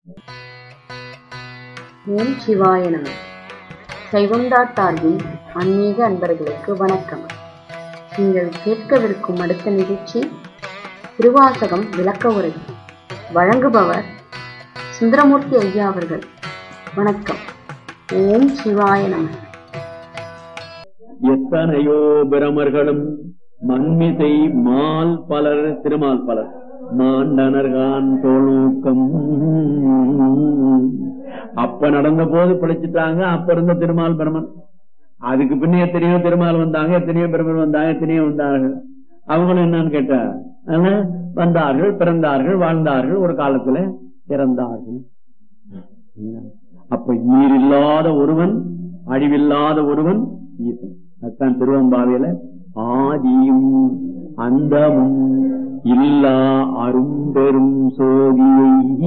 ஓம் சிவாய நம சைவந்தா சார்பின் ஆன்மீக அன்பர்களுக்கு வணக்கம் நீங்கள் கேட்கவிருக்கும் அடுத்த நிகழ்ச்சி திருவாசகம் விளக்க உரை வழங்குபவர் சுந்தரமூர்த்தி ஐயா அவர்கள் வணக்கம் ஓம் சிவாய நம எத்தனையோ பிரமர்களும் மண்மிசை மால் பலர் திருமால் பலர் மாண்டனர்கான் தோழூக்கம் அப்ப நடந்த போது பிழைச்சிட்டாங்க அப்ப இருந்த திருமால் பிரமன் அதுக்கு பின்ன எத்தனையோ திருமால் வந்தாங்க எத்தனையோ பிரமன் வந்தாங்க எத்தனையோ வந்தார்கள் அவங்களும் என்னன்னு கேட்டா ஆனா, வந்தார்கள் பிறந்தார்கள் வாழ்ந்தார்கள் ஒரு காலத்துல இறந்தார்கள் அப்ப ஈரில்லாத ஒருவன் அழிவில்லாத ஒருவன் ஈசன் அதுதான் திருவம்பாவையில ஆதியும் அந்தமும் இல்லா அரும்பெரும் சோதியை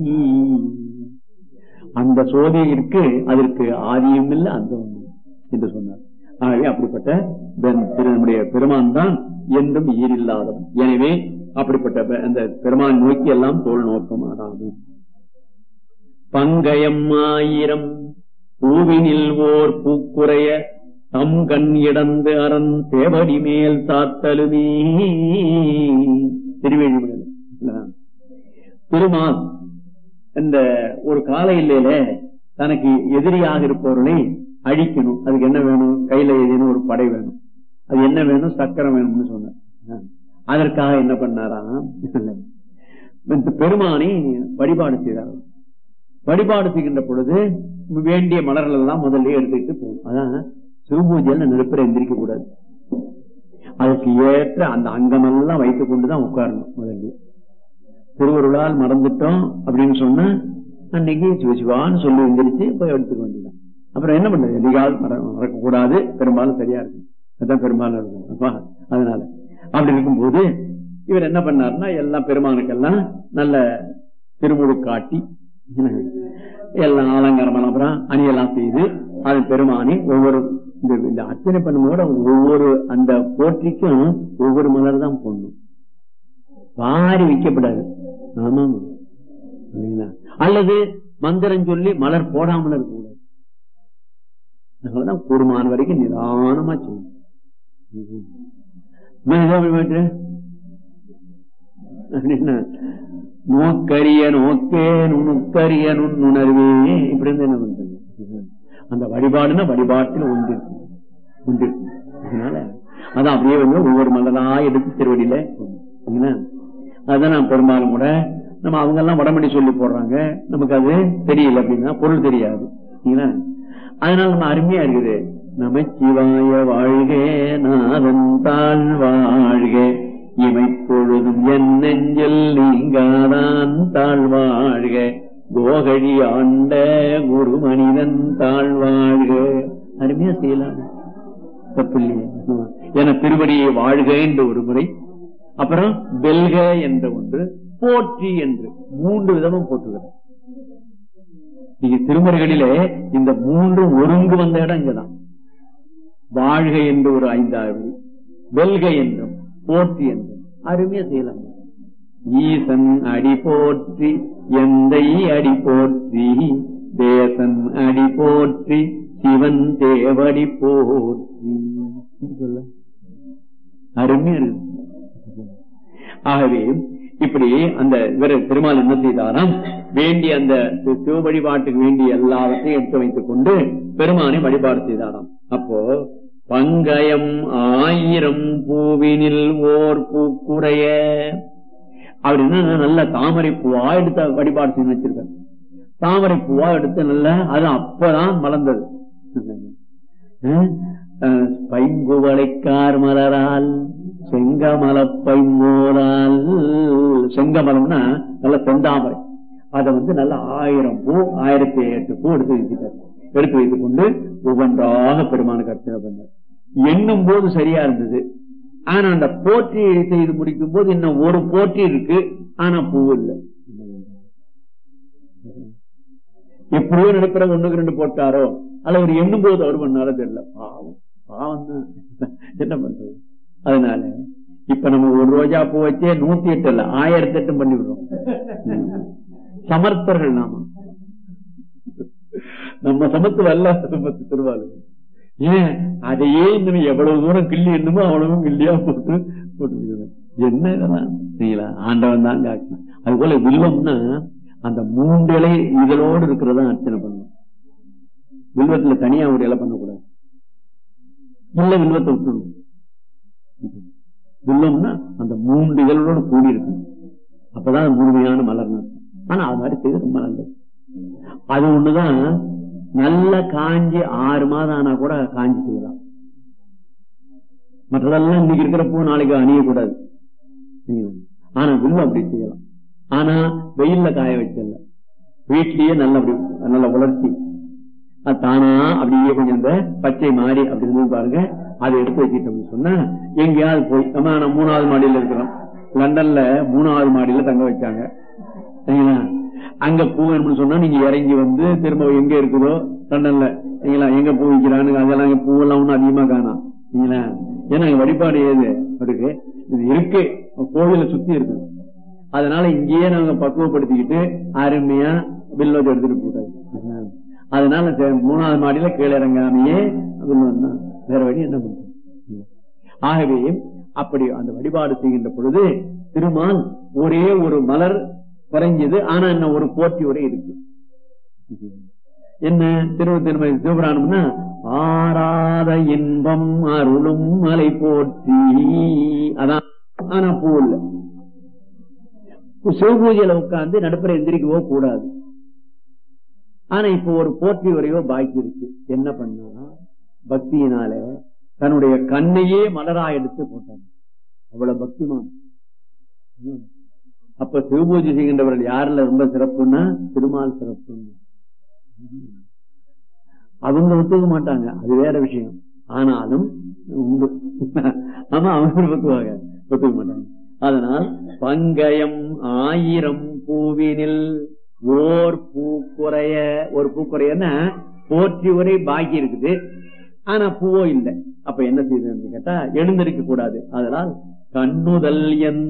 அந்த சோதியிற்கு அதற்கு ஆதியும் இல்லை அந்தமும் இல்லை என்று சொன்னார் ஆகவே அப்படிப்பட்ட பெண் திரு- நம்முடைய பெருமான் தான் என்றும் ஈரில்லாதவன் எனவே அப்படிப்பட்ட பெ- அந்த பெருமான் நோக்கி எல்லாம் தோல் நோக்கமானாகும் பங்கயம் ஆயிரம் பூவினில் ஓர் பூக்குறைய தம் கண் இடந்து அரண் தேவடி மேல் சாத்தலுமே திருவேழிமலை திருமால் இந்த ஒரு கால இல்லையில தனக்கு எதிரியாக இருப்பவர்களை அழிக்கணும் அதுக்கு என்ன வேணும் கையில ஏதேனும் ஒரு படை வேணும் அது என்ன வேணும் சக்கரம் வேணும்னு சொன்னார் அதற்காக என்ன பண்ணாராம் இந்த பெருமானை வழிபாடு செய்தார் வழிபாடு செய்கின்ற பொழுது வேண்டிய மலர்கள் எல்லாம் முதல்ல எடுத்துக்கிட்டு போகும் அதான் சிவபூஜையில நெருப்பில் எந்திரிக்க கூடாது அதுக்கு ஏற்ற அந்த அங்கமெல்லாம் வைத்துக் கொண்டுதான் உட்காரணும் முதல்ல திருவருளால் மறந்துட்டோம் அப்படின்னு சொன்னா அன்னைக்கு சிவசிவான்னு சொல்லி எந்திரிச்சு போய் எடுத்துக்க வேண்டியதான் அப்புறம் என்ன பண்றது எதிகால் மறக்க கூடாது பெரும்பாலும் சரியா இருக்கும் அதான் பெரும்பாலும் இருக்கும் அப்பா, அதனால அப்படி இருக்கும்போது இவர் என்ன பண்ணாருன்னா எல்லாம் பெருமானுக்கெல்லாம் நல்ல திருமுழு காட்டி எல்லாம் அலங்காரம் அப்புறம் அணியெல்லாம் செய்து அது பெருமானி ஒவ்வொரு இந்த இந்த அர்ச்சனை பண்ணும்போது ஒவ்வொரு அந்த போற்றிக்கும் ஒவ்வொரு மலர் தான் போடணும் வாரி வைக்கப்படாது ஆமா இல்லைங்களா? அல்லது மந்திரம் சொல்லி மலர் போடாமல் இருக்கக்கூடாது அதனாலதான் கூடுமான வரைக்கும் நிதானமா செய்யணும் ம்ஹும். நான் இதை அப்படி மாட்டுறேன். அப்படின்னா, நோக்கரிய நோக்கே நுணுக்கரிய நுண்ணுணர்வே இப்படி இருந்து என்ன பண்றது அந்த வழிபாடுனா வழிபாட்டில் ஒன்று இருக்கு ஒன்று இருக்கு அதனால அதான் அப்படியே வந்து ஒவ்வொரு மலரா எடுத்து திருவடியில போடணும். சரிங்களா? அதான் நான் பெரும்பாலும் கூட நம்ம அவங்க எல்லாம் வடமொழி சொல்லி போடுறாங்க நமக்கு அது தெரியல அப்படின்னா பொருள் தெரியாது சரிங்களா? அதனால நம்ம அருமையா இருக்குது நமச்சிவாய வாழ்க நாதன் தாழ் வாழ்க இமைப்பொழுதும் என் நெஞ்சில் நீங்காதான் தாழ் வாழ்க கோகழி ஆண்ட குரு மனிதன் தாழ் வாழ்க அருமையா செய்யலாம் தப்பில்லையே என திருவடியை வாழ்க என்று ஒரு முறை அப்புறம் வெல்க என்ற ஒன்று போற்றி என்று மூன்று விதமும் போற்றுகிறார் நீங்க திருமுறைகளிலே இந்த மூன்று ஒருங்கு வந்த இடம் இங்கதான் வாழ்க என்று ஒரு ஐந்தாவது வெல்க என்றும் போற்றி என்றும் அருமையா செய்யலாம் ஈசன் அடி போற்றி எந்தை அடி போற்றி தேசன் அடி போற்றி சிவன் தேவடி போற்றி சொல்ல அருமையா இருக்கு ஆகவே இப்படி அந்த இவர் பெருமாள் என்ன செய்தாராம் வேண்டிய அந்த சிவ வழிபாட்டுக்கு வேண்டிய எல்லாவற்றையும் எடுத்து வைத்துக் கொண்டு பெருமானை வழிபாடு செய்தாராம் அப்போ பங்கயம் ஆயிரம் பூவினில் ஓர் பூக்குறைய அப்படின்னா நல்ல தாமரை பூவா எடுத்து வழிபாடு செய்து வச்சிருக்காரு தாமரை பூவா எடுத்து நல்ல அது அப்பதான் மலர்ந்தது அஹ், பைங்குவளைக்கார் மலரால் செங்கமல பைங்கோலால் செங்கமலம்னா நல்ல செந்தாமரை அதை வந்து நல்ல ஆயிரம் பூ ஆயிரத்தி எட்டு பூ எடுத்து வைத்துட்டார் எடுத்து வைத்துக் கொண்டு ஒவ்வொன்றாக பெருமானுக்கு அர்ச்சனை பண்ணார் எண்ணும் போது சரியா இருந்தது ஆனா அந்த போற்றி செய்து முடிக்கும் போது இன்னும் ஒரு போற்றி இருக்கு ஆனா பூ இல்லை எப்படியோ நினைக்கிற ஒண்ணுக்கு ரெண்டு போட்டாரோ அல்ல ஒரு எண்ணும் போது அவர் பண்ணாரோ தெரியல பாவம் பாவம் தான் என்ன பண்றது அதனால இப்ப நம்ம ஒரு ரோஜா பூ வச்சே நூத்தி எட்டு இல்ல ஆயிரத்தி எட்டும் பண்ணி விடுறோம் சமர்த்தர்கள் நாம நம்ம சமத்து வல்ல சமத்து திருவாளர் ஏன் அதையே இன்னும் எவ்வளவு தூரம் கிள்ளி என்னமோ அவ்வளவு கிள்ளியா போட்டு போட்டு என்ன இதெல்லாம் சரிங்களா ஆண்டவன் தான் காக்கணும் அது போல வில்வம்னா அந்த மூன்று இலை இதழோடு இருக்கிறதா அர்ச்சனை பண்ணணும் வில்வத்துல தனியா ஒரு இலை பண்ணக்கூடாது இல்ல வில்வத்தை விட்டுணும் வில்லம்னா அந்த மூன்று இதழோடு கூடி இருக்கணும் அப்பதான் அது முழுமையான மலர் ஆனா அது மாதிரி செய்து ரொம்ப நல்லது அது ஒண்ணுதான் நல்ல காஞ்சி ஆறு மாதம் ஆனா கூட காஞ்சி செய்யலாம் மற்றதெல்லாம் இன்னைக்கு இருக்கிற பூ நாளைக்கு அணியக்கூடாது ஆனா வில்லம் அப்படி செய்யலாம் ஆனா வெயில்ல காய வச்சல வீட்லயே நல்ல அப்படி நல்ல உலர்த்தி அது தானா அப்படியே கொஞ்சம் இந்த பச்சை மாறி அப்படி இருந்து பாருங்க அதை எடுத்து வச்சுட்டோம்னு சொன்னா எங்கேயாவது போய் நம்ம நம்ம மூணாவது மாடியில இருக்கிறோம் லண்டன்ல மூணாவது மாடியில தங்க வச்சாங்க சரிங்களா அங்க பூ வேணும்னு சொன்னா நீங்க இறங்கி வந்து திரும்ப எங்க இருக்குதோ லண்டன்ல சரிங்களா எங்க பூ விற்கிறான்னு அதெல்லாம் பூவெல்லாம் ஒன்றும் அதிகமா காணாம் சரிங்களா ஏன்னா அங்க வழிபாடு ஏது இருக்கு இது இருக்கு கோவில சுத்தி இருக்கு அதனால இங்கேயே நாங்க பக்குவப்படுத்திக்கிட்டு அருமையா வில்லோடு எடுத்துட்டு போட்டாரு அதனால மூணாவது மாடியில கீழே இறங்காமையே வில்லம் தான் வேற வழி என்ன பண்றது ஆகவே அப்படி அந்த வழிபாடு செய்கின்ற பொழுது திருமால் ஒரே ஒரு மலர் குறைஞ்சது ஆனா என்ன ஒரு போட்டி ஒரே இருக்கு என்ன திருவத்திருமதி சிவபுராணம்னா ஆறாத இன்பம் அருளும் மலை போற்றி அதான் ஆனா பூ இல்ல சிவபூஜையில உட்கார்ந்து நடுப்புற எந்திரிக்கவோ கூடாது ஆனா இப்ப ஒரு போற்றி வரையோ பாக்கி இருக்கு என்ன பண்ணா பக்தியினால தன்னுடைய கண்ணையே மலரா எடுத்து போட்டாங்க அவ்வளவு பக்திமான் அப்ப சிவபூஜை செய்கின்றவர்கள் யாருல ரொம்ப சிறப்புன்னா திருமால் சிறப்பு அவங்க ஒத்துக்க மாட்டாங்க அது வேற விஷயம் ஆனாலும் உண்டு ஆமா அவங்க ஒத்துவாங்க ஒத்துக்க மாட்டாங்க அதனால் பங்கயம் ஆயிரம் பூவினில் ஓர் பூக்குறைய ஒரு பூக்குறையன்னா போற்றி உரை பாக்கி இருக்குது ஆனா பூவோ இல்லை அப்ப என்ன செய்யுதுன்னு கேட்டா எழுந்திருக்க கூடாது அதனால் கண்ணுதல் என்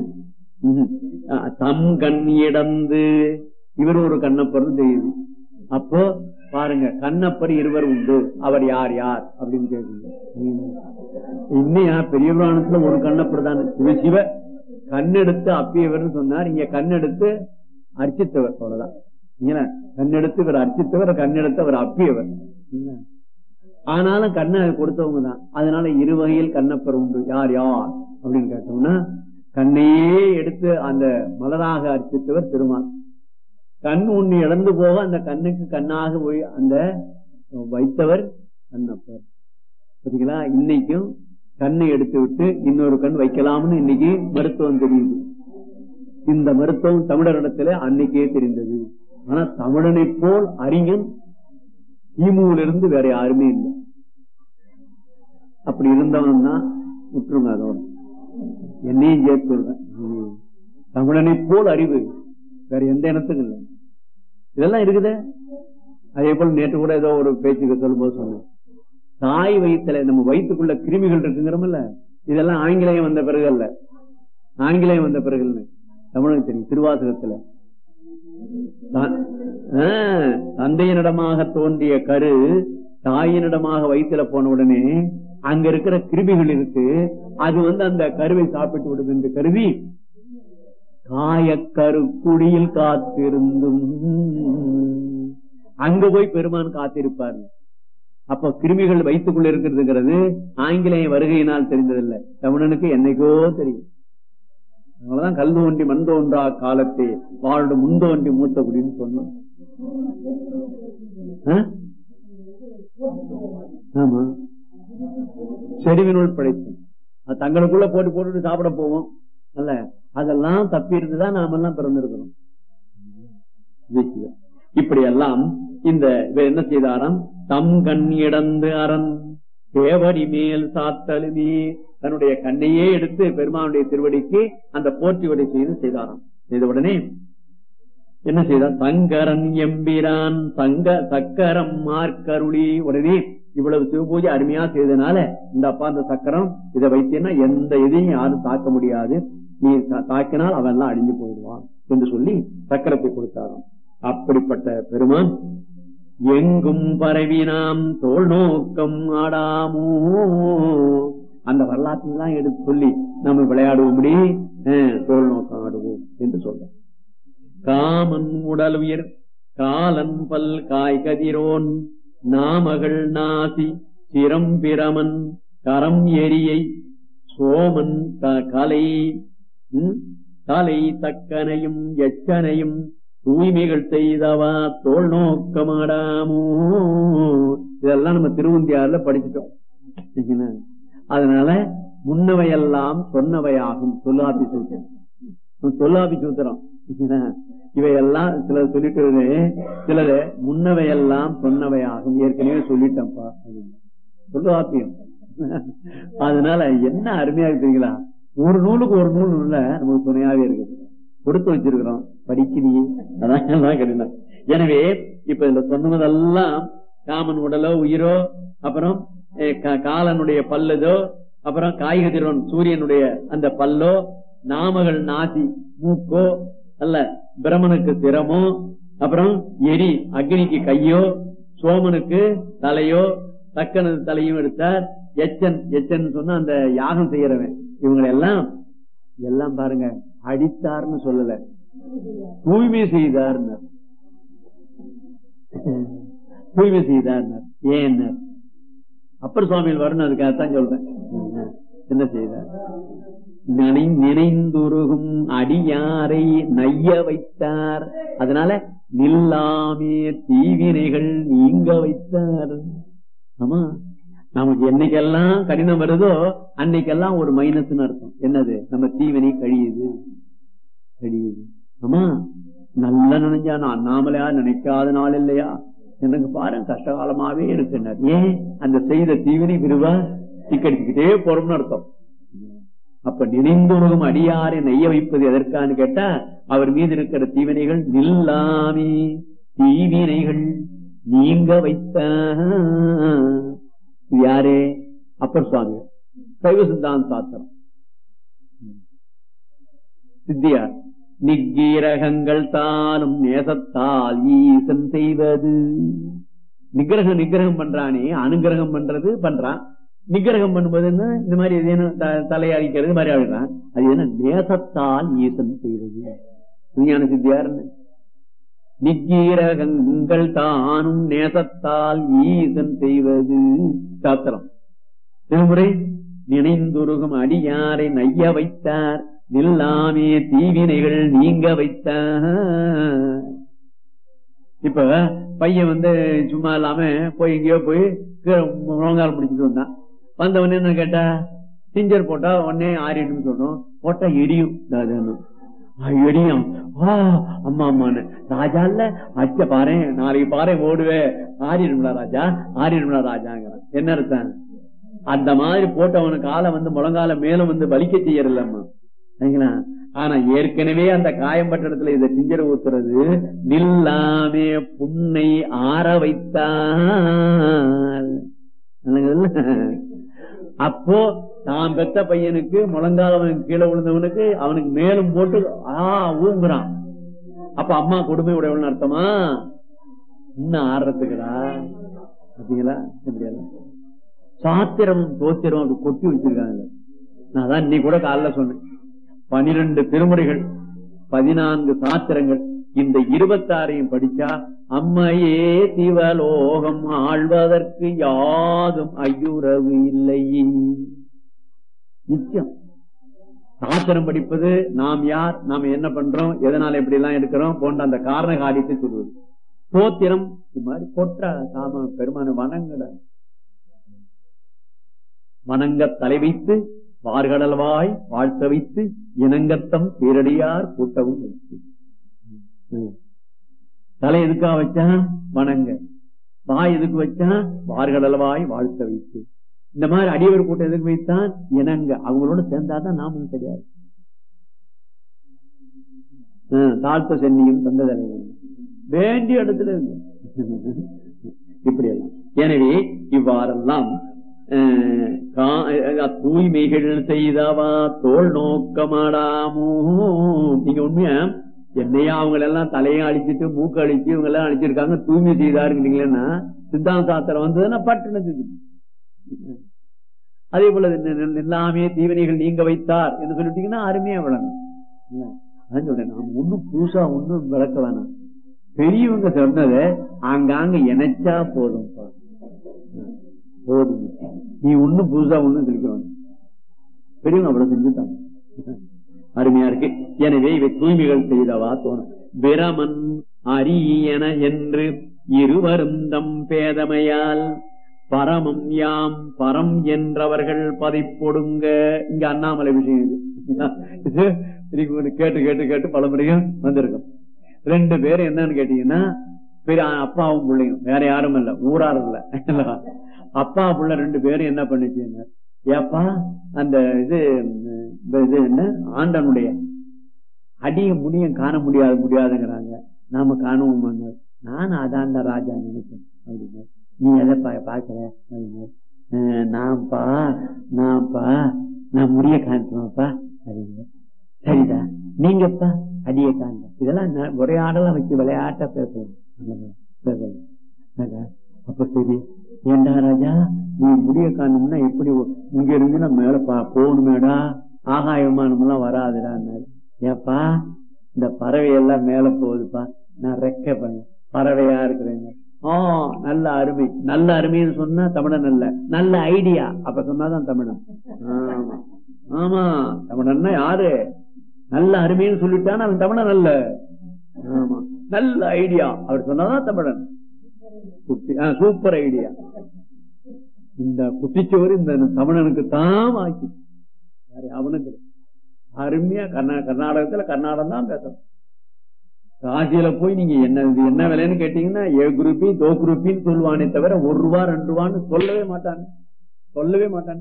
தம் கண் இடந்து இவர் ஒரு கண்ணப்பர் தெரியுது அப்போ பாருங்க கண்ணப்பர் இருவர் உண்டு அவர் யார் யார் அப்படின்னு கேட்குங்க இன்னையா பெரிய புராணத்துல ஒரு கண்ணப்பர் தான் சிவ சிவ கண்ணெடுத்து அப்பியவர் சொன்னார் இங்க கண்ணெடுத்து அர்ச்சித்தவர் அவ்வளவுதான் கண்ணெடுத்து இவர் அர்ச்சித்தவர் கண்ணெடுத்து அவர் அப்பியவர் ஆனாலும் கண்ணை கொடுத்தவங்க தான் அதனால இரு வகையில் கண்ணப்பர் உண்டு யார் யார் அப்படின்னு கேட்டோம்னா கண்ணையே எடுத்து அந்த மலராக அர்ச்சித்தவர் திருமால் கண் ஒண்ணு இழந்து போக அந்த கண்ணுக்கு கண்ணாக போய் அந்த வைத்தவர் கண்ணப்பர் சரிங்களா இன்னைக்கும் கண்ணை எடுத்து விட்டு இன்னொரு கண் வைக்கலாம்னு இன்னைக்கு மருத்துவம் தெரியுது இந்த மருத்துவம் தமிழரிடத்துல அன்னைக்கே தெரிந்தது ஆனா தமிழனை போல் அறிஞன் இருந்து வேற யாருமே இல்லை அப்படி இருந்தவன் தான் விட்டுருங்க அதோட என்னையும் சேர்த்து சொல்றேன் தமிழனை போல் அறிவு வேற எந்த இனத்துக்கும் இல்லை இதெல்லாம் இருக்குதே அதே போல நேற்று கூட ஏதோ ஒரு பேச்சுக்கு சொல்லும்போது சொன்னேன் தாய் வயிற்றுல நம்ம வயிற்றுக்குள்ள கிருமிகள் இருக்குங்கிறோம்ல இதெல்லாம் ஆங்கிலேயம் வந்த பிறகு அல்ல ஆங்கிலேயம் வந்த பிறகு தமிழகம் தெரியும் திருவாசகத்துல தந்தையனிடமாக தோன்றிய கரு தாயினிடமாக வயிற்றுல போன உடனே அங்க இருக்கிற கிருமிகள் இருக்கு அது வந்து அந்த கருவை சாப்பிட்டு விடும் என்று கருதி காயக்கரு குடியில் காத்திருந்தும் அங்க போய் பெருமான் காத்திருப்பார் அப்ப கிருமிகள் வயிற்றுக்குள்ள இருக்கிறதுங்கிறது ஆங்கிலேய வருகையினால் தெரிந்ததில்லை தமிழனுக்கு என்னைக்கோ தெரியும் அதனாலதான் கல் தோன்றி மண் தோன்றா காலத்தை வாழ்ந்து முன் தோன்றி மூத்த குடின்னு சொன்னோம் ஆமா செடிவினுள் படைத்து அது தங்களுக்குள்ள போட்டு போட்டுட்டு சாப்பிட போவோம் அல்ல அதெல்லாம் தப்பி இருந்துதான் நாம எல்லாம் பிறந்திருக்கிறோம் இப்படி எல்லாம் இந்த என்ன செய்தாராம் தம் கண் இடந்து அரண் தேவடி மேல் சாத்தலுமே தன்னுடைய கண்ணையே எடுத்து பெருமானுடைய திருவடிக்கு அந்த போற்றி வடை செய்து செய்தாராம் செய்த உடனே என்ன செய்தார் சங்கரன் எம்பிரான் சங்க சக்கரம் மார்க்கருளி உடனே இவ்வளவு சிவபூஜை அருமையா செய்ததுனால இந்த அப்பா அந்த சக்கரம் இதை வைத்தேன்னா எந்த இதையும் யாரும் தாக்க முடியாது நீ தாக்கினால் அவன் எல்லாம் அழிஞ்சு போயிடுவான் என்று சொல்லி சக்கரத்தை கொடுத்தாராம் அப்படிப்பட்ட பெருமான் எங்கும் பரவி நாம் தோல் நோக்கம் ஆடாமோ அந்த வரலாற்றெல்லாம் எடுத்து சொல்லி நம்ம விளையாடுவோம்படி அஹ், தோல் நோக்கம் ஆடுவோம் என்று சொல்ற காமன் உடல் உயிர் காலன் பல் காய் கதிரோன் நாமகள் நாசி சிரம் பிரமன் கரம் எரியை சோமன் த- கலை ம், கலை தக்கனையும் எச்சனையும் தூய்மைகள் செய்தவா தோல் நோக்கமாடாமோ இதெல்லாம் நம்ம திருவந்தியாறுல படிச்சுட்டோம் சரிங்களா? அதனால முன்னவையெல்லாம் சொன்னவையாகும் சொல்லாபி சூத்திரம் சொல்லாபி சூத்திரம் சரிங்களா? இவையெல்லாம் சிலர் சொல்லிட்டு வருது, சிலர் முன்னவையெல்லாம் சொன்னவையாகும் ஏற்கனவே சொல்லிட்டேன்ப்பா சொல்லாப்பியம் அதனால என்ன அருமையா இருக்குங்களா ஒரு நூலுக்கு ஒரு நூல் உள்ள நமக்கு துணையாவே இருக்குது கொடுத்து வச்சிருக்கிறோம் படிக்கலையே அதான் அதான் கடினம் எனவே இப்ப இதுல சொன்னதெல்லாம் காமன் உடலோ உயிரோ அப்புறம் அஹ், கா- காலனுடைய பல்லுதோ அப்புறம் காய்கதிரோன் சூரியனுடைய அந்த பல்லோ நாமகள் நாசி மூக்கோ அல்ல பிரமனுக்கு சிரமோ அப்புறம் எரி அக்னிக்கு கையோ சோமனுக்கு தலையோ தக்கனது தலையும் எடுத்தார் எச்சன் எச்சன் சொன்னா அந்த யாகம் செய்யறவன் இவங்களை எல்லாம் எல்லாம் பாருங்க அடித்தார்னு சொல்லல தூய்மை செய்தார்னர் தூய்மை செய்தார்னர் ஏன் அப்பர் சுவாமியில் வரணும் அதுக்காகத்தான் சொல்றேன் என்ன செய்தார் நினை நினைந்துருகும் அடியாரை நைய வைத்தார் அதனால நில்லாமே தீவினைகள் நீங்க வைத்தார் ஆமா நமக்கு என்னைக்கெல்லாம் கடினம் வருதோ அன்னைக்கெல்லாம் ஒரு மைனஸ் அர்த்தம் என்னது நம்ம தீவினை கழியுது கழியுது ஆமா நல்லா நினைஞ்சா நான் அண்ணாமலையா நினைக்காத நாள் இல்லையா எனக்கு பாருங்க கஷ்டகாலமாவே இருக்குன்னார் ஏன் அந்த செய்த தீவினை விரிவா சிக்கடிச்சுக்கிட்டே போறோம்னு அர்த்தம் அப்ப நினைந்துருகும் அடியாரை நெய்ய வைப்பது எதற்கான்னு கேட்டா அவர் மீது இருக்கிற தீவினைகள் நில்லாமே தீவினைகள் நீங்க வைத்த இது யாரு அப்பர் சுவாமி சைவ சித்தாந்த சாத்திரம் சித்தியார் நிக்கீரகங்கள் தானும் நேசத்தால் ஈசன் செய்வது நிக்கிரகம் நிக்கிரகம் பண்றானே அனுகிரகம் பண்றது பண்றான் நிக்கிரகம் பண்ணும்போது என்ன இந்த மாதிரி ஏதேனும் த- தலையடிக்கிறது இந்த மாதிரி ஆடுறான் அது என்ன நேசத்தால் ஈசன் செய்வது விஞ்ஞான சித்தியார் நிக்கீரகங்கள் தானும் நேசத்தால் ஈசன் செய்வது சாத்திரம் திருமுறை நினைந்துருகும் அடியாரை நைய வைத்தார் நில்லாமே தீவினைகள் நீங்க வைத்தார் இப்ப பையன் வந்து சும்மா இல்லாம போய் எங்கேயோ போய் கீழே முழங்கால் பிடிச்சிட்டு வந்தான் வந்தவொடனே என்ன கேட்டா சிஞ்சர் போட்டா உடனே ஆறிடும் சொல்றோம் போட்டா எரியும் தாதான்னு. ஆ, எரியும் ஆ அம்மா அம்மான்னு ராஜா இல்ல அச்ச பாரு நாளைக்கு பாரு ஓடுவே ஆறிடும்டா ராஜா ஆறிடும்டா ராஜாங்கிறான் என்ன அர்த்தம் அந்த மாதிரி போட்டவனு காலை வந்து முழங்கால மேல வந்து வலிக்க செய்யறல்லம்மா சரிங்களா ஆனா ஏற்கனவே அந்த காயம்பட்ட இடத்துல இதை சிஞ்சர ஊத்துறது நில்லாமே புண்ணை ஆற வைத்தால் விளங்குதுல்ல? அப்போ தான் பெத்த பையனுக்கு முழங்கால அவனுக்கு கீழே விழுந்தவனுக்கு அவனுக்கு மேலும் போட்டு ஆ ஊங்குறான் அப்ப அம்மா கொடுமை உடையவன் அர்த்தமா இன்னும் ஆடுறதுக்குடா பாத்தீங்களா எப்படியெல்லாம் சாத்திரம் தோத்திரம் அப்படி கொட்டி வச்சிருக்காங்க நான் தான் இன்னைக்கு கூட காலைல சொன்னேன் பனிரெண்டு திருமுறைகள் பதினான்கு சாத்திரங்கள் இந்த இருபத்தாறையும் படிச்சா அம்மையே சிவலோகம் ஆழ்வதற்கு யாதும் ஐயுறவு இல்லை நிச்சயம் சாஸ்திரம் படிப்பது நாம் யார் நாம் என்ன பண்றோம் எதனால எப்படி எல்லாம் எடுக்கிறோம் போன்ற அந்த காரண காரியத்தை சொல்வது சோத்திரம் இது மாதிரி கொற்றா சாம பெருமான வனங்கட வணங்க தலை வைத்து வார்கடல்வாய் வாழ்த்த வைத்து இனங்கத்தம் சீரடியார் கூட்டவும் வைத்து ம். தலை எதுக்கா வச்சான் வணங்க வாய் எதுக்கு வச்சான் வார்கடல்வாய் வாழ்த்த வைத்து இந்த மாதிரி அடியவர் கூட்டம் எதுக்கு வைத்தான் இனங்க அவங்களோட சேர்ந்தாதான் நாமும் தெரியாது தாழ்த்த சென்னியும் தந்த தலைவன் வேண்டிய இடத்துல இருக்கு இப்படி எல்லாம் எனவே இவ்வாறெல்லாம் அஹ், கா- அஹ், தூய்மைகள் செய்தவா தோல் நோக்கமாடாமோ நீங்க உண்மையா என்னையா அவங்க எல்லாம் தலையும் அழிச்சிட்டு மூக்கு அழிச்சு இவங்க எல்லாம் அழிச்சிருக்காங்க தூய்மை செய்தாருங்கிறீங்களா சித்தாந்த சாஸ்திரம் வந்ததுன்னா பட்டுன்னு தூக்கி. அதே போல நி- நி- எல்லாமே தீவினைகள் நீங்க வைத்தார் என்று சொல்லிட்டீங்கன்னா அருமையா விளங்கும் இல்ல? அதான் சொல்றேன் நாம ஒண்ணும் புதுசா ஒண்ணும் விளக்க வேணாம் பெரியவங்க சொன்னதை ஆங்காங்க இணைச்சா போதும் போதும் நீ ஒண்ணும் புதுசா ஒண்ணும் சொல்லிக்கிறோம் பெரியவங்க அவ்வளவு செஞ்சுட்டாங்க அருமையா இருக்கு எனவே இவை தூய்மைகள் செய்தவா தோணும் பிரமன் அரியன என்று இருவருந்தம் பேதமையால் பரமம் யாம் பரம் என்றவர்கள் பதைப்பொடுங்க இங்க அண்ணாமலை விஷயம் இது இது இன்னைக்கு ஒண்ணு கேட்டு கேட்டு கேட்டு பல முறையும் வந்திருக்கும் ரெண்டு பேர் என்னன்னு கேட்டீங்கன்னா பெரிய அப்பாவும் பிள்ளையும் வேற யாரும் இல்ல ஊரார் இல்ல அப்பா புள்ள ரெண்டு பேரும் என்ன பண்ணிச்சுங்க ஏப்பா அந்த இது இந்த இது என்ன ஆண்டனுடைய அடிய முடியும் காண முடியாது முடியாதுங்கிறாங்க நாம காணுவோம் நானும் அதான்டா ராஜா நினைச்சேன் அப்படின்னு நீ எதை பா பாக்குற அப்படின்னு "அஹ், நான்ப்பா நான்ப்பா நான் முடிய காட்டுவேன்ப்பா அப்படின்னு சரிடா நீங்கப்பா அடிய காண்க இதெல்லாம் நான் உரையாடலாம் வச்சு விளையாட்ட பேசுவோம் பேசலாம் ஆகா, அப்ப சரி ஏண்டா ராஜா நீ முடிய காணணும்னா எப்படி இங்க இருந்து நான் மேல பா போகணுமேடா ஆகாய விமானம் எல்லாம் வராதுடான்னாரு ஏப்பா இந்த பறவை எல்லாம் மேல போகுதுப்பா நான் ரெக்க பண்ண பறவையா இருக்கிறேங்க ஆ நல்ல அருமை நல்ல அருமைன்னு சொன்னா தமிழன் அல்ல நல்ல ஐடியா அப்ப சொன்னாதான் தமிழன் ஆமா ஆமா தமிழன்னா யாரு நல்ல அருமைன்னு சொல்லிட்டான் அவன் தமிழன் அல்ல ஆமா நல்ல ஐடியா அவர் சொன்னாதான் தமிழன் குட்டி- ஆ, சூப்பர் ஐடியா இந்த குட்டிச்சோறு இந்த தமிழனுக்கு தான் ஆக்கி வேற அவனுக்கு இல்ல. அருமையா கர்நா கர்நாடகத்துல கர்நாடகம் தான் பேசணும் காசியில போய் நீங்க என்ன இது என்ன விலைன்னு கேட்டீங்கன்னா ஏ குரூப்பி தோ குரூப்பின்னு சொல்லுவானே தவிர ஒரு ரூபா ரெண்டு ரூபான்னு சொல்லவே மாட்டாங்க சொல்லவே மாட்டாங்க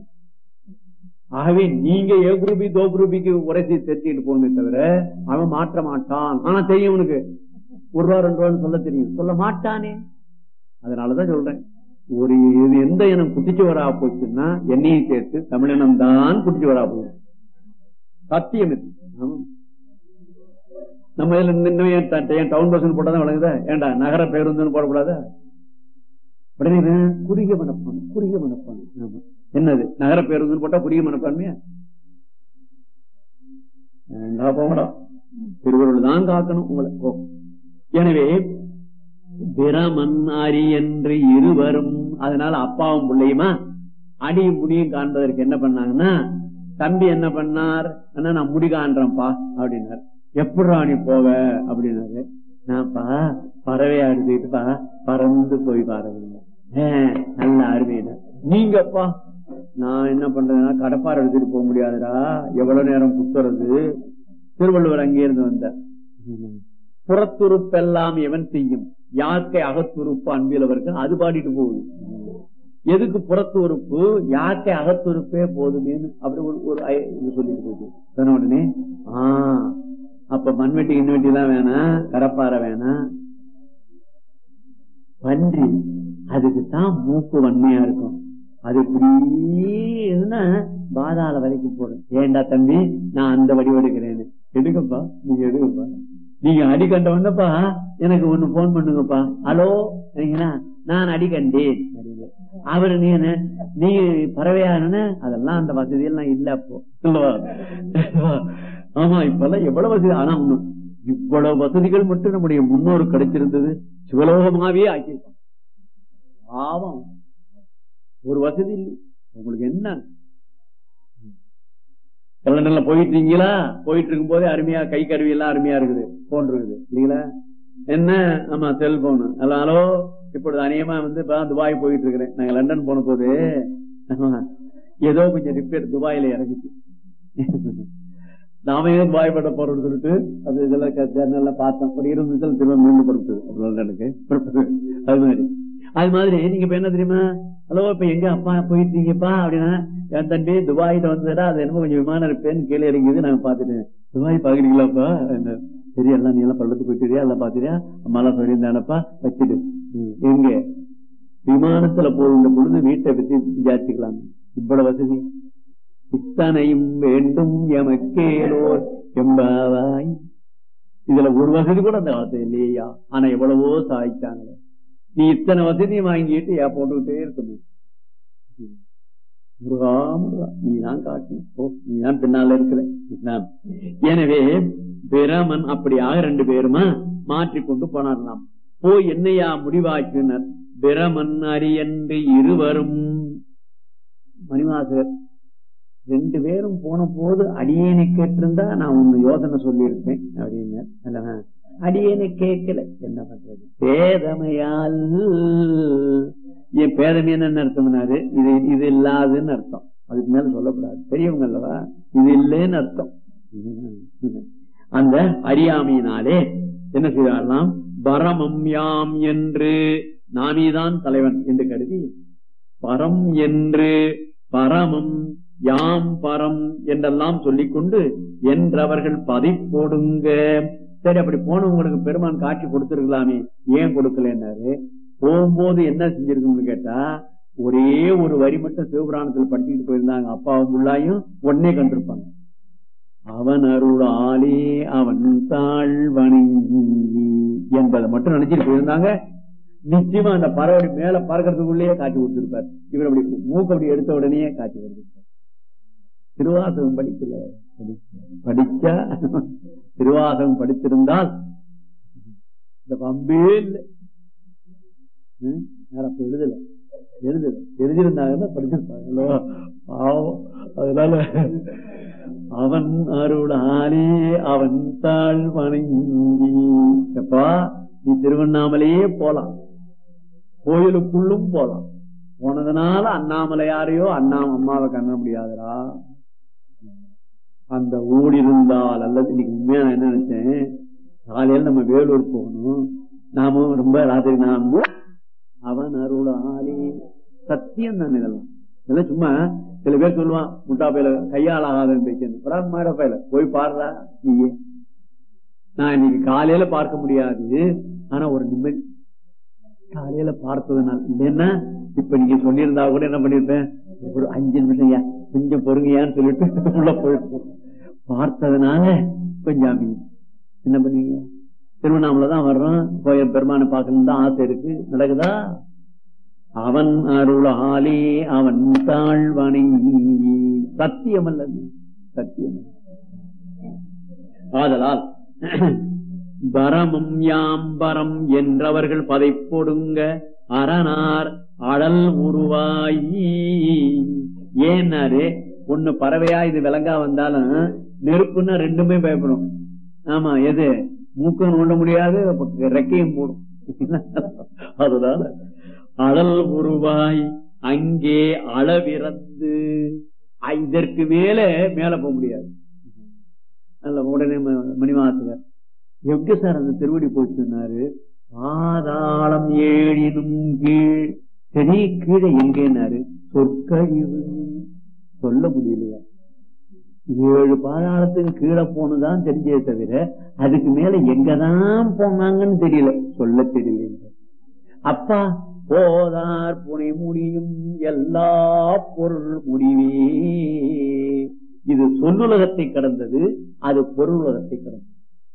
ஆகவே நீங்க ஏ குரூப்பி தோ குரூப்பிக்கு உரைச்சி தெரிஞ்சுக்கிட்டு போகணுமே தவிர அவன் மாற்ற மாட்டான் ஆனா தெரியும் உனக்கு ஒரு ரூபா ரெண்டு ரூபான்னு சொல்ல தெரியும் சொல்ல மாட்டானே அதனாலதான் சொல்றேன் ஒரு இது எந்த இனம் குட்டிச்சு வரா போச்சுன்னா என்னையும் சேர்த்து தமிழினம் தான் குட்டிச்சு வரா போகுது சத்தியம் இது ஆமா. நம்ம இதுல நின்னு ஏன் ட- ஏன் டவுன் பஸ் போட்டாதான் வழங்குதா ஏன்டா நகர பேருந்துன்னு போடக்கூடாதா உடனே இவன் குறுகிய மனப்பான் குறுகிய மனப்பான் ஆமா என்னது நகர பேருந்துன்னு போட்டா குறுகிய மனப்பான்மையா ஏண்டா போங்கடா திருவருள் தான் காக்கணும் உங்களை ஓ. எனவே பிரமன் அரி என்று இருவரும் அதனால அப்பாவும் பிள்ளையுமா அடியும் முடியும் காண்பதற்கு என்ன பண்ணாங்கன்னா தம்பி என்ன பண்ணார் அண்ணா நான் முடி காண்றேன்ப்பா அப்படின்னார் எப்படிடா நீ போவ அப்படின்னாரு நான்ப்பா பறவையா எடுத்துக்கிட்டுப்பா பறந்து போய் பாருங்க நல்ல அருமையின நீங்கப்பா நான் என்ன பண்றதுன்னா கடப்பாறை எடுத்துட்டு போக முடியாதுடா எவ்வளவு நேரம் குத்துறது திருவள்ளுவர் அங்கே இருந்து வந்தார் புறத்துறுப்பெல்லாம் எவன் செய்யும் யாக்கை அகத்துறுப்பு அன்பிலவர்கள் அது பாடிட்டு போகுது எதுக்கு புறத்து உறுப்பு யாக்கை அகத்துறுப்பே போதுமேன்னு அப்படி ஒரு ஒரு ஐ- இது சொல்லிட்டு போகுது சொன்ன உடனே ஆஹ் அப்ப மண்வெட்டி இன்னவெட்டி தான் வேணாம் கடப்பாறை வேணாம் பன்றி அதுக்கு தான் மூக்கு வன்மையா இருக்கும் அது இப்படின்னா பாதாள வரைக்கும் போடும் ஏண்டா தம்பி நான் அந்த வடிவெடுக்கிறேன்னு எடுங்கப்பா நீங்க எடுங்கப்பா நீங்க அடி கண்ட உடனேப்பா எனக்கு ஒண்ணு போன் பண்ணுங்கப்பா ஹலோ சரிங்களா நான் அடி கண்டேன் அப்படின்னு. அவரு நீ என்ன நீ பறவையானு அதெல்லாம் அந்த வசதி எல்லாம் இல்ல அப்போ இல்லவா? ஆமா இப்பெல்லாம் எவ்வளவு வசதி ஆனா ஒண்ணு இவ்வளவு வசதிகள் மட்டும் நம்முடைய முன்னோர் கிடைச்சிருந்தது சிவலோகமாவே ஆக்கியிருப்பான் பாவம் ஒரு வசதி இல்லை உங்களுக்கு என்ன நல்ல போயிட்டு இருக்கீங்களா போயிட்டு இருக்கும் போதே அருமையா கை கருவி எல்லாம் அருமையா இருக்குது போன் இருக்குது இல்லீங்களா என்ன ஆமா செல்போன் ஹலோ இப்பொழுது அநேகமா வந்து இப்ப துபாய் போயிட்டு இருக்கிறேன் நாங்க லண்டன் போன போது ஆமா, ஏதோ கொஞ்சம் ரிப்பேர் துபாயில இறங்குச்சு நாம ஏன் துபாய் பட்ட போறோம்னு சொல்லிட்டு அது இதெல்லாம் க- ஜன்னல்லாம் பார்த்தோம் ஒரு இருபது நிமிஷம் திரும்ப மீண்டும் பொறுத்தது அப்புறம் லண்டனுக்கு அது மாதிரி அது மாதிரி நீங்க இப்ப என்ன தெரியுமா ஹலோ இப்ப எங்க அப்பா போயிட்டு இருக்கீங்கப்பா அப்படின்னா என் தம்பி துபாயில வந்ததா அது என்னமோ கொஞ்சம் விமானம் இருப்பேன்னு கீழே இறங்கிது நாங்க பாத்துட்டேன் துபாய் பாக்குறீங்களாப்பா என்ன சரி எல்லாம் நீ எல்லாம் பள்ளத்து போயிட்டுறியா எல்லாம் பாத்துறியா மழை சொல்லியிருந்தானப்பா வச்சுடு ம், எங்க விமானத்துல போகின்ற பொழுது வீட்டை பத்தி விசாரிச்சுக்கலாம் இவ்வளவு வசதி இத்தனையும் வேண்டும் எமக்கேலோர் எம்பாவாய் இதுல ஒரு வசதி கூட அந்த காலத்துல இல்லையா ஆனா எவ்வளவோ சாதிச்சாங்களே நீ இத்தனை வசதியும் வாங்கிட்டு ஏன் போட்டுக்கிட்டே இருக்கணும் முருகா முருகா நீ தான் காட்டணும் ஓ நீ தான் பின்னால இருக்கிற என்ன? எனவே பிரமன் அப்படியாக ரெண்டு பேருமா மாற்றிக்கொண்டு போனாரலாம் போய் என்னையா முடிவாக்கினர் பிரமன் அரியன்று இருவரும் மணிவாசகர் ரெண்டு பேரும் போன போது அடியேனை கேட்டிருந்தா நான் ஒண்ணு யோசனை சொல்லியிருப்பேன் அப்படின்னு அல்லவா? அடியேனை கேட்கல என்ன பண்றது பேதமையால் என் பேதமை என்ன அர்த்தம்னாரு இது இது இல்லாதுன்னு அர்த்தம் அதுக்கு மேல சொல்லக்கூடாது பெரியவங்க அல்லவா இது இல்லைன்னு அர்த்தம் அந்த அறியாமையினாலே என்ன செய்வாரலாம் பரமம் யாம் என்று நாமேதான் தலைவன் என்று கருதி பரம் என்று பரமம் யாம் பரம் என்றெல்லாம் சொல்லிக்கொண்டு என்றவர்கள் பதை போடுங்க சரி அப்படி போனவங்களுக்கு பெருமான் காட்சி கொடுத்திருக்கலாமே ஏன் கொடுக்கலன்னாரு போகும்போது என்ன செஞ்சிருக்கணும்னு கேட்டா ஒரே ஒரு வரி மட்டும் சிவபுராணத்தில் படிச்சுட்டு போயிருந்தாங்க அப்பாவும் உள்ளாயும் உடனே கண்டிருப்பாங்க அவன் அருளாலே அவன் தாழ் வணங்கி என்பதை மட்டும் நினைச்சிட்டு போயிருந்தாங்க நிச்சயமா அந்த பறவை மேல பறக்கிறதுக்குள்ளேயே காட்சி கொடுத்திருப்பார் இவர் அப்படி மூக்கு அப்படி எடுத்த உடனே காட்சி கொடுத்திருப்பார் திருவாசகம் படிக்கல படிச்சா திருவாசகம் படித்திருந்தால் இந்த பம்பே இல்லை ம்? யார் அப்ப எழுதல எழுதல எழுதியிருந்தாங்கன்னா படிச்சிருப்பாங்க பாவம் அதனால அவன் அருளாலே அவன் தாழ் வணங்கி எப்பா நீ திருவண்ணாமலையே போலாம் கோயிலுக்குள்ளும் போலாம் போனதுனால அண்ணாமலையாரையோ அண்ணா அம்மாவை கண்ண முடியாதுடா அந்த ஓடி இருந்தால் அல்லது இன்னைக்கு உண்மையா நான் என்ன நினைச்சேன் காலையில நம்ம வேலூர் போகணும் நாமும் ரொம்ப ராத்திரி நாம அவன் அருளாலே சத்தியம் தான் இதெல்லாம் இதெல்லாம் சும்மா சில பேர் சொல்லுவான் முட்டா பையில கையால் ஆகாதுன்னு பேச்சு மாட பையில போய் பாடுறா நீயே நான் இன்னைக்கு காலையில பார்க்க முடியாது ஆனா ஒரு நிம்மதி காலையில பார்த்ததுனால இல்லைன்னா இப்ப நீங்க சொல்லியிருந்தா கூட என்ன பண்ணிருப்பேன் ஒரு அஞ்சு நிமிஷம் ஐயா கொஞ்சம் பொறுங்கயான்னு சொல்லிட்டு உள்ள போயிருப்போம் பார்த்ததுனால கொஞ்சம் அமைதி என்ன பண்ணுவீங்க திருவண்ணாமலை தான் வர்றோம் கோயில் பெருமானை பார்க்கணும் தான் ஆசை இருக்கு நடக்குதா அவன் அருளாலே அவன் தாழ் வணங்கி சத்தியம் அல்லது சத்தியம் ஆதலால் பரமம் யாம்பரம் என்றவர்கள் பதை போடுங்க அரணார் அடல் உருவாயி ஏன்னாரு ஒண்ணு பறவையா இது விலங்கா வந்தாலும் நெருப்புன்னா ரெண்டுமே பயப்படும் ஆமா எது மூக்கம் நோண்ட முடியாது ரெக்கையும் போடும் அதுதான் அடல் உருவாய் அங்கே அளவிறந்து இதற்கு மேல மேல போக முடியாது அல்ல உடனே மணிவாசகர் எப்படி சார் அந்த திருவடி போச்சுன்னாரு பாதாளம் ஏழினும் கீழ் சரி கீழே எங்கேனாரு சொற்கழிவு சொல்ல முடியலையா ஏழு பாதாளத்துக்கு கீழே போனதான் தெரிஞ்சே தவிர அதுக்கு மேல எங்கதான் போனாங்கன்னு தெரியல சொல்ல தெரியல அப்பா போதார் புனை முடியும் எல்லா பொருள் முடிவே இது சொல்லுலகத்தை கடந்தது அது பொருளுலகத்தை கடந்தது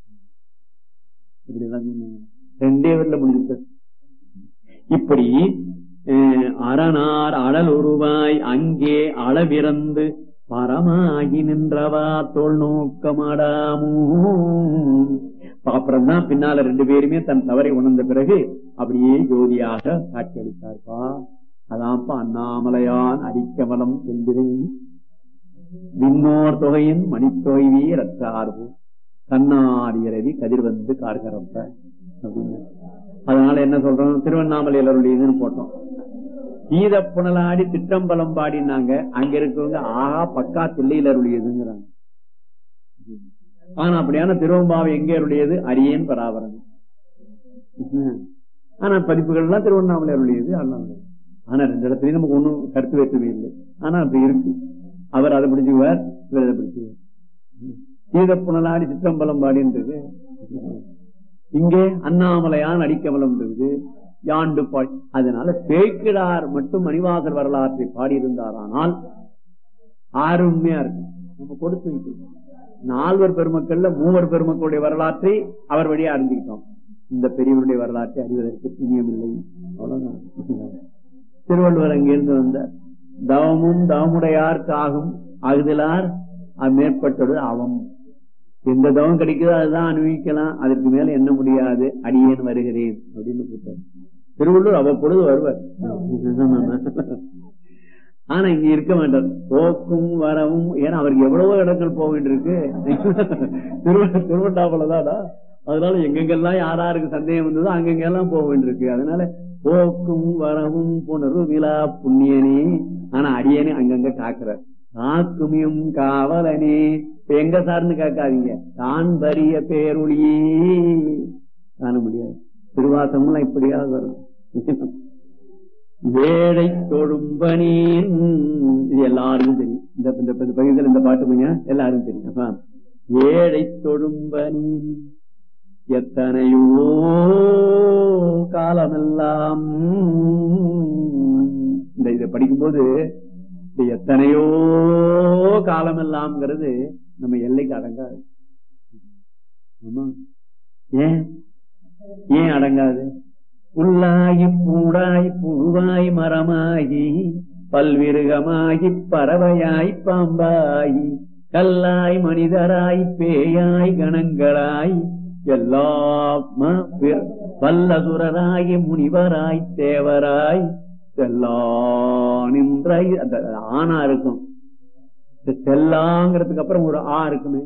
ரெண்டே வரல முடிஞ்சு இப்படி அரணார் அடல் உருவாய் அங்கே அளவிறந்து பரமாகி நின்றவா தோல் நோக்கமாடாமோ அப்புறம் தான் பின்னால ரெண்டு பேருமே தன் தவறை உணர்ந்த பிறகு அப்படியே ஜோதியாக காட்சியளித்தார்ப்பா அதான்ப்பா அண்ணாமலையான் அடிக்கமலம் என்கிறேன் விண்ணோர் தொகையின் மணித்தொகைவே ரத்தார்பு கண்ணாடியரவி கதிர் வந்து கார்கரப்ப அப்படின்னு அதனால என்ன சொல்றோம் திருவண்ணாமலையில் அருளியதுன்னு போட்டோம் கீத புனலாடி திட்டம்பலம் பாடினாங்க அங்க இருக்கவங்க ஆஹா பக்கா தில்லையில் அருளியதுங்கிறாங்க ஆனா அப்படியான திருவம்பாவை எங்கே அருளியது அரியேன் பராபரம் ஆனா பதிப்புகள் எல்லாம் திருவண்ணாமலை அருளியது அண்ணாமலை ஆனா ரெண்டு இடத்துலயும் நமக்கு ஒண்ணும் கருத்து வேற்றுமை இல்லை ஆனா அப்படி இருக்கு அவர் அதை பிடிச்சுக்குவார் இவர் அதை பிடிச்சுக்குவார் கீத புனலாடி சிற்றம்பலம் பாடின்றது இங்கே அண்ணாமலையான் அடிக்கமலம் இருக்குது யாண்டு பாடி அதனால பேய்க்கிடார் மட்டும் மணிவாசர் வரலாற்றை பாடியிருந்தாரானால் ஆறுமையா இருக்கும் நம்ம கொடுத்து வைக்கணும் நால்வர் பெருமக்கள்ல மூவர் பெருமக்களுடைய வரலாற்றை அவர் வழியா அறிஞ்சுக்கிட்டோம் இந்த பெரியவருடைய வரலாற்றை அறிவதற்கு புண்ணியமில்லை அவ்வளவுதான் திருவள்ளுவர் அங்கிருந்து வந்த தவமும் தவமுடையார்க்கு ஆகும் அகுதலார் அது மேற்பட்டது அவம் எந்த தவம் கிடைக்குதோ அதுதான் அனுபவிக்கலாம் அதற்கு மேல என்ன முடியாது அடியேன் வருகிறேன் அப்படின்னு கூட்டார் திருவள்ளூர் அவ்வப்பொழுது வருவார் ஆனா இங்க இருக்க மாட்டார் போக்கும் வரவும் ஏன்னா அவருக்கு எவ்வளவோ இடங்கள் போக வேண்டியிருக்கு திருவள்ள திருவண்ணாமலைதானா அதனால எங்கெங்கெல்லாம் யாராருக்கு சந்தேகம் வந்ததோ அங்கெங்கெல்லாம் போக வேண்டியிருக்கு அதனால போக்கும் வரவும் புணர்வு விழா புண்ணியனே ஆனா அடியனே அங்கங்க காக்குறார் காக்குமியும் காவலனே இப்ப எங்க சார்ந்து காக்காதீங்க தான் வரிய பேரொழியே காண முடியாது திருவாசம்லாம் இப்படியாக வரும் ஏழை தொழும்பனேன் இது எல்லாருக்கும் தெரியும் இந்த இந்த இந்த பகுதியில் இந்த பாட்டு கொஞ்சம் எல்லாரும் தெரியும் அப்ப, ஏழை தொழும்பனேன் எத்தனையோ காலமெல்லாம் இந்த இதை படிக்கும்போது இந்த எத்தனையோ காலமெல்லாம்ங்கிறது நம்ம எல்லைக்கு அடங்காது ஆமா ஏன் ஏன் அடங்காது புல்லாகி பூடாய் புழுவாய் மரமாகி பல்விருகமாகி பறவையாய் பாம்பாய் கல்லாய் மனிதராய் பேயாய் கணங்களாய் எல்லாம் வல்லசுரராய் முனிவராய் தேவராய் செல்லா நின்ற அந்த ஆனா இருக்கும் இந்த செல்லாங்கிறதுக்கு அப்புறம் ஒரு ஆ இருக்குமே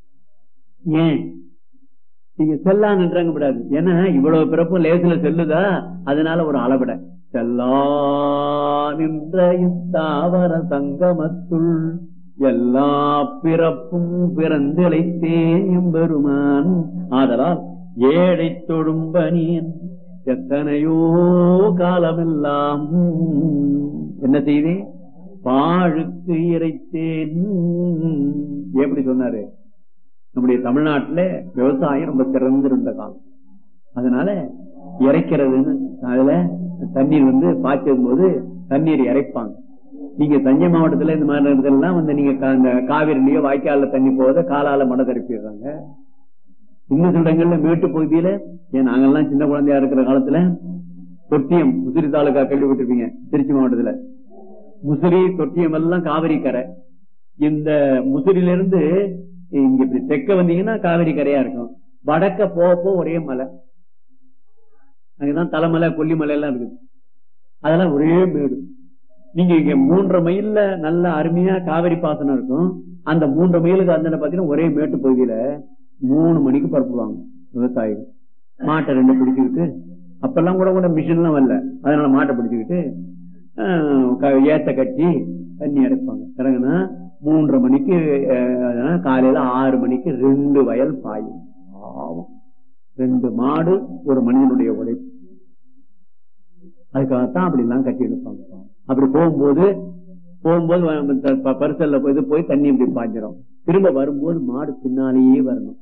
ஏன் நீங்க செல்லா நின்றாங்க விடாது ஏன்னா இவ்வளவு பிறப்பும் லேசில செல்லுதா அதனால ஒரு அளவிட செல்லா நின்ற இத்தாவர சங்கமத்துள் எல்லா பிறப்பும் பிறந்திழைத்தேன் எம்பெருமான் ஆதலால் ஏழை தொழும்பனியன் எத்தனையோ காலமெல்லாம் என்ன செய்தேன் பாழுக்கு இறைத்தேன் எப்படி சொன்னாரு நம்முடைய தமிழ்நாட்டுல விவசாயம் ரொம்ப சிறந்திருந்த காலம் அதனால இறைக்கிறதுன்னு அதுல தண்ணீர் வந்து பாய்ச்சும் போது தண்ணீர் இறைப்பாங்க நீங்க தஞ்சை மாவட்டத்துல இந்த மாதிரி இடத்துலாம் வந்து நீங்க கா- இந்த காவிரிலயோ வாய்க்கால்ல தண்ணி போத காலால மட தரப்பிடுறாங்க இன்னும் சில இடங்கள்ல மேட்டு பகுதியில ஏன் நாங்கெல்லாம் சின்ன குழந்தையா இருக்கிற காலத்துல தொட்டியம் முசிறி தாலுகா கேள்விப்பட்டிருப்பீங்க திருச்சி மாவட்டத்துல முசிறி தொட்டியம் எல்லாம் காவிரி கரை இந்த முசிறில இருந்து இங்க இப்படி தெற்க வந்தீங்கன்னா காவிரி கரையா இருக்கும் வடக்க போக போக ஒரே மலை அங்கதான் தலைமலை கொல்லிமலை எல்லாம் இருக்குது அதெல்லாம் ஒரே மேடு நீங்க இங்க மூன்றரை மைல்ல நல்ல அருமையா காவிரி பாசனம் இருக்கும் அந்த மூன்று மைலுக்கு அந்த பாத்தீங்கன்னா ஒரே மேட்டு பகுதியில மூணு மணிக்கு பரப்புவாங்க விவசாயிகள் மாட்டை ரெண்டு பிடிச்சுக்கிட்டு அப்பெல்லாம் கூட கூட மிஷின் எல்லாம் வரல அதனால மாட்டை பிடிச்சுக்கிட்டு ஆஹ், க- ஏத்த கட்டி தண்ணி இறைப்பாங்க இறங்குனா மூன்றரை மணிக்கு ஆஹ், காலையில ஆறு மணிக்கு ரெண்டு வயல் பாயும் பாவம். ரெண்டு மாடு ஒரு மனிதனுடைய உழைப்பு அதுக்காகத்தான் அப்படி எல்லாம் கட்டி எடுப்பாங்க பாவம். அப்படி போகும்போது போகும்போது வ- த- ப- பரிசல்ல போய் இது போய் தண்ணி இப்படி பாய்ஞ்சிரும் திரும்ப வரும்போது மாடு பின்னாலேயே வரணும்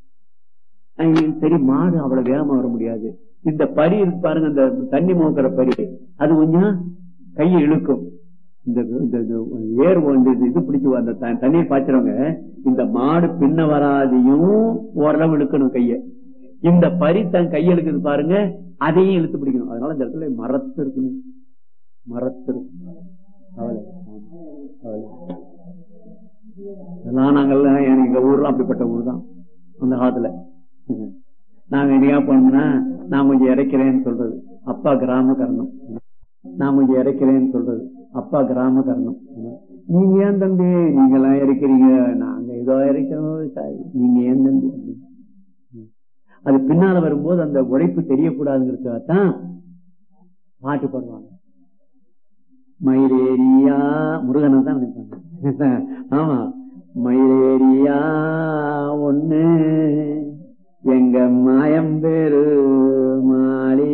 அஹ் சரி மாடு அவ்வளவு வேகமா வர முடியாது இந்த பரி இருக்கு பாருங்க இந்த தண்ணி மோக்கிற பரி அது கொஞ்சம் கையை இழுக்கும் இந்த இந்த- இந்த ஏர் வந்து இது- இது பிடிச்சு அந்த த- தண்ணீர் பாய்ச்சறவங்க இந்த மாடு பின்ன வராதையும் ஓரளவு இழுக்கணும் கைய இந்த பரி தன் கையை இழுக்குது பாருங்க அதையும் இழுத்து பிடிக்கணும் அதனால இந்த இடத்துல மரத்து இருக்கணும் மரத்து இருக்கும் கவலை. ஆமா, கவலை. இதெல்லாம் நாங்கெல்லாம் எங்க ஊர்லாம் அப்படிப்பட்ட ஊர் தான் அந்த காலத்துல நாங்க எங்கேயா போனோம்னா நான் கொஞ்சம் இறைக்கிறேன்னு சொல்றது அப்பா கிராம கரணம் நான் கொஞ்சம் இறைக்கிறேன்னு சொல்றது அப்பா கிராம கரணம் நீங்க ஏன் தம்பி நீங்க எல்லாம் இறைக்கிறீங்க நாங்க ஏதோ இறைக்கிறோம் விவசாயி நீங்க ஏன் தம்பி அது பின்னால வரும்போது அந்த உழைப்பு தெரியக்கூடாதுங்கிறதுக்காகத்தான் பாட்டு பாடுவாங்க மயிலேரியா முருகனை தான் நினைப்பாங்க ஆமா மயிலேரியா ஒண்ணு எங்க மாயம்பேரு மாலே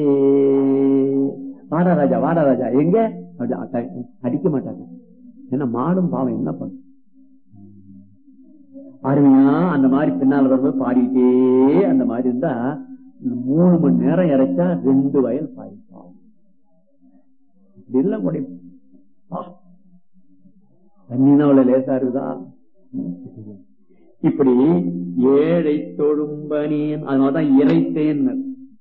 வாடா ராஜா வாடா ராஜா எங்க அப்படி அட்ட- அடிக்க மாட்டாங்க ஏன்னா மாடும் பாவம் என்ன பண்ணும் அருமையா அந்த மாதிரி பின்னால் வரும்போது பாடிட்டே அந்த மாதிரி இருந்தா மூணு மணி நேரம் இறைச்சா ரெண்டு வயல் பாயும் பாவம் இப்படி இல்ல முடியும் தண்ணினா அவ்வளவு லேசா இருக்குதா இப்படி ஏழை தொழும்பனேன் அதனாலதான் இறைத்தேன்